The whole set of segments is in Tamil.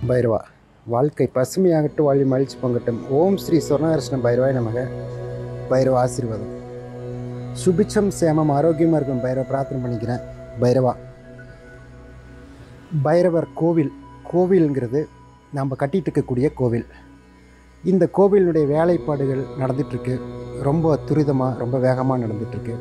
பைரவா வாழ்க்கை பசுமையாகட்டும் வாழ்வி மகிழ்ச்சி பொங்கட்டும் ஓம் ஸ்ரீ சொர்ணகிருஷ்ண பைரவாய் நமக பைரவ ஆசீர்வாதம் சுபிச்சம் சேமம் ஆரோக்கியமாக இருக்கும் பைரவ பிரார்த்தனை பண்ணிக்கிறேன் பைரவா பைரவர் கோவில் கோவில்ங்கிறது நம்ம கட்டிட்டு இருக்கக்கூடிய கோவில் இந்த கோவிலுடைய வேலைப்பாடுகள் நடந்துட்டுருக்கு ரொம்ப துரிதமாக ரொம்ப வேகமாக நடந்துட்டுருக்கு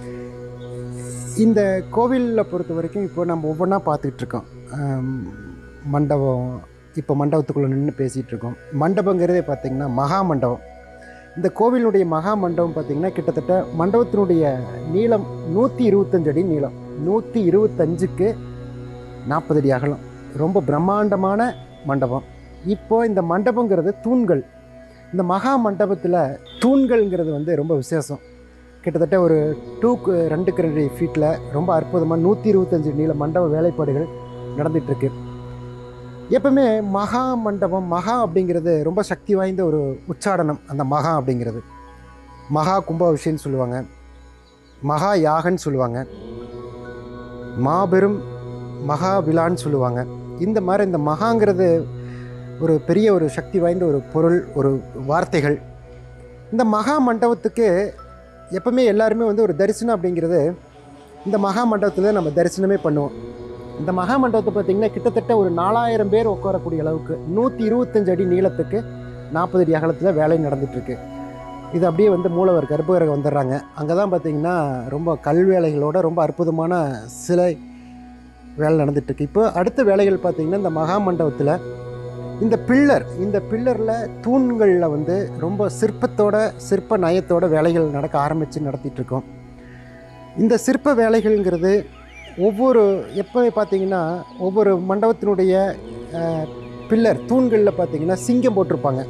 இந்த கோவிலில் பொறுத்த வரைக்கும் இப்போ நம்ம ஒவ்வொன்றா பார்த்துக்கிட்டு இருக்கோம் ஆம், மண்டபம் இப்போ மண்டபத்துக்குள்ளே நின்று பேசிகிட்டு இருக்கோம் மண்டபங்கிறதே பார்த்திங்கன்னா மகா மண்டபம் இந்த கோவிலுடைய மகா மண்டபம் பார்த்திங்கன்னா கிட்டத்தட்ட மண்டபத்தினுடைய நீளம் நூற்றி இருபத்தஞ்சு அடி நீளம் நூற்றி இருபத்தஞ்சுக்கு நாற்பது அடி அகலம் ரொம்ப பிரம்மாண்டமான மண்டபம் இப்போ இந்த மண்டபங்கிறது தூண்கள் இந்த மகா மண்டபத்தில் தூண்கள்ங்கிறது வந்து ரொம்ப விசேஷம் கிட்டத்தட்ட ஒரு டூக்கு ரெண்டுக்கு ரெண்டு ஃபீட்டில் ரொம்ப அற்புதமாக நூற்றி இருபத்தஞ்சு நீள மண்டப வேலைப்பாடுகள் நடந்துகிட்ருக்கு எப்பவுமே மகா மண்டபம் மகா அப்படிங்கிறது ரொம்ப சக்தி வாய்ந்த ஒரு உச்சாடனம் அந்த மகா அப்படிங்கிறது மகா கும்பாபிஷேகம்னு சொல்லுவாங்க மகா யாகன்னு சொல்லுவாங்க மாபெரும் மகா விழான்னு சொல்லுவாங்க இந்த மாதிரி இந்த மகாங்கிறது ஒரு பெரிய ஒரு சக்தி வாய்ந்த ஒரு பொருள் ஒரு வார்த்தைகள் இந்த மகா மண்டபத்துக்கு எப்பவுமே எல்லாருமே வந்து ஒரு தரிசனம் அப்படிங்கிறது இந்த மகா மண்டபத்தில் நம்ம தரிசனமே பண்ணுவோம் இந்த மகா மண்டபத்தை பார்த்திங்கன்னா கிட்டத்தட்ட ஒரு நாலாயிரம் பேர் உட்காரக்கூடிய அளவுக்கு நூற்றி இருபத்தஞ்சு அடி நீளத்துக்கு நாற்பது அடி அகலத்தில் வேலை நடந்துகிட்ருக்கு இது அப்படியே வந்து மூலவர் கர்ப்பகிரகம் வந்துடுறாங்க அங்கே தான் பார்த்திங்கன்னா ரொம்ப கல் வேலைகளோட ரொம்ப அற்புதமான சிலை வேலை நடந்துகிட்ருக்கு இப்போ அடுத்த வேலைகள் பார்த்திங்கன்னா இந்த மகா மண்டபத்தில் இந்த பில்லர் இந்த பில்லரில் தூண்களில் வந்து ரொம்ப சிற்பத்தோட சிற்ப நயத்தோட வேலைகள் நடக்க ஆரம்பித்து நடத்திட்டு இருக்கோம் இந்த சிற்ப வேலைகள்ங்கிறது ஒவ்வொரு எப்போ பார்த்தீங்கன்னா ஒவ்வொரு மண்டபத்தினுடைய அஹ், பில்லர் தூண்களில் பார்த்தீங்கன்னா சிங்கம் போட்டிருப்பாங்க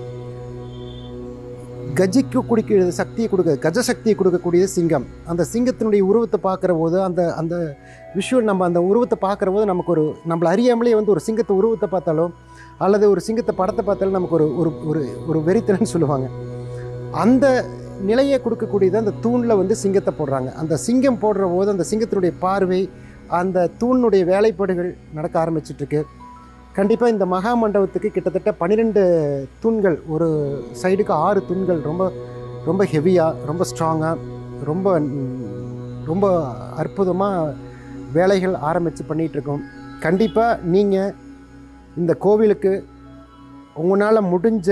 கஜிக்கு குடிக்க சக்தியை கொடுக்க கஜ சக்தியை கொடுக்கக்கூடிய சிங்கம் அந்த சிங்கத்தினுடைய உருவத்தை பார்க்குற போது அந்த அந்த விஷுவல் நம்ம அந்த உருவத்தை பார்க்குற போது நமக்கு ஒரு நம்மளை அறியாமலே வந்து ஒரு சிங்கத்தை உருவத்தை பார்த்தாலோ அல்லது ஒரு சிங்கத்தை படத்தை பார்த்தாலும் நமக்கு ஒரு ஒரு ஒரு ஒரு வெறித்தனன்னு சொல்லுவாங்க அந்த நிலையை கொடுக்கக்கூடியது அந்த தூணில் வந்து சிங்கத்தை போடுறாங்க அந்த சிங்கம் போடுற போது அந்த சிங்கத்தினுடைய பார்வை அந்த தூணுடைய வேலைப்பாடுகள் நடக்க ஆரம்பிச்சிட்ருக்கு கண்டிப்பாக இந்த மகா மண்டபத்துக்கு கிட்டத்தட்ட பன்னிரெண்டு தூண்கள் ஒரு சைடுக்கு ஆறு தூண்கள் ரொம்ப ரொம்ப ஹெவியாக ரொம்ப ஸ்ட்ராங்காக ரொம்ப ம், ரொம்ப அற்புதமாக வேலைகள் ஆரம்பித்து பண்ணிகிட்ருக்கோம் கண்டிப்பாக நீங்கள் இந்த கோவிலுக்கு உங்களால் முடிஞ்ச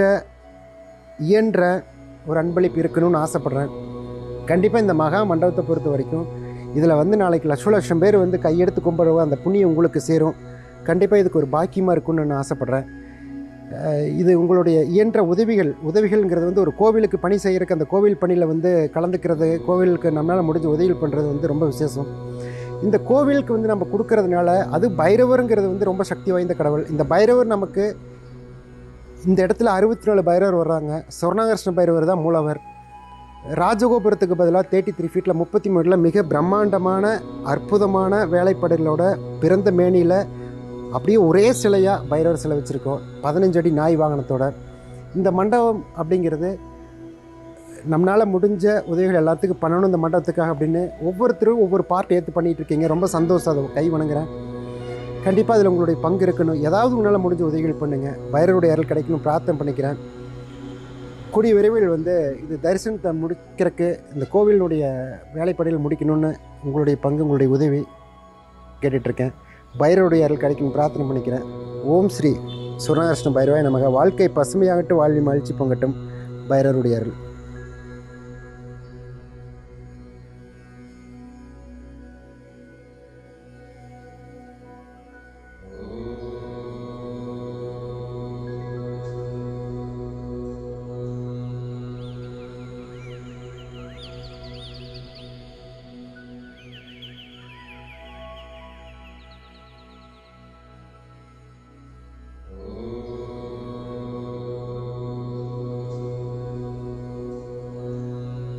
இயன்ற ஒரு அன்பளிப்பு இருக்கணும்னு ஆசைப்பட்றேன் கண்டிப்பாக இந்த மகா மண்டபத்தை பொறுத்த வரைக்கும் இதில் வந்து நாளைக்கு லட்ச லட்சம் பேர் வந்து கையெடுத்து கும்பிடுவோம் அந்த புண்ணியம் உங்களுக்கு சேரும் கண்டிப்பாக இதுக்கு ஒரு பாக்கியமாக இருக்கும்னு நான் ஆசைப்பட்றேன் அஹ் இது உங்களுடைய இயன்ற உதவிகள் உதவிகள்ங்கிறது வந்து ஒரு கோவிலுக்கு பணி செய்கிறதுக்கு அந்த கோவில் பணியில் வந்து கலந்துக்கிறது கோவிலுக்கு நம்மளால் முடிஞ்ச உதவிகள் பண்ணுறது வந்து ரொம்ப விசேஷம் இந்த கோவிலுக்கு வந்து நம்ம கொடுக்கறதுனால அது பைரவருங்கிறது வந்து ரொம்ப சக்தி வாய்ந்த கடவுள் இந்த பைரவர் நமக்கு இந்த இடத்துல அறுபத்தி நாலு பைரவர் வர்றாங்க சொர்ணகிருஷ்ண பைரவர் தான் மூலவர் ராஜகோபுரத்துக்கு பதிலாக தேர்ட்டி த்ரீ ஃபீட்டில் முப்பத்தி மூணில் மிக பிரம்மாண்டமான அற்புதமான வேலைப்பாடுகளோட பிறந்த மேனியில் அப்படியே ஒரே சிலையாக பைரவர் சிலை வச்சுருக்கோம் பதினஞ்சு அடி நாய் வாகனத்தோட இந்த மண்டபம் அப்படிங்கிறது நம்மளால் முடிஞ்ச உதவிகள் எல்லாத்துக்கும் பண்ணணும் இந்த மண்டபத்துக்காக அப்படின்னு ஒவ்வொருத்தரும் ஒவ்வொரு பார்ட் ஏற்று பண்ணிகிட்டு இருக்கீங்க ரொம்ப சந்தோஷம் அதை கை வணங்குறேன் கண்டிப்பாக அதில் உங்களுடைய பங்கு இருக்கணும் ஏதாவது உங்களால் முடிஞ்ச உதவிகள் பண்ணுங்கள் பைரவருடைய அருள் கிடைக்கணும் பிரார்த்தனை பண்ணிக்கிறேன் கூடிய விரைவில் வந்து இது தரிசனத்தை முடிக்கிறதுக்கு இந்த கோவிலுடைய வேலைப்படையில் முடிக்கணும்னு உங்களுடைய பங்கு உங்களுடைய உதவி கேட்டுட்ருக்கேன் பைரவருடைய அருள் கிடைக்கணும் பிரார்த்தனை பண்ணிக்கிறேன் ஓம் ஸ்ரீ சுரணகிருஷ்ண பைரவாய் நமக வாழ்க்கை பசுமையாகட்டும் வாழ்வி மகிழ்ச்சி பொங்கட்டும் பைரவருடைய அருள்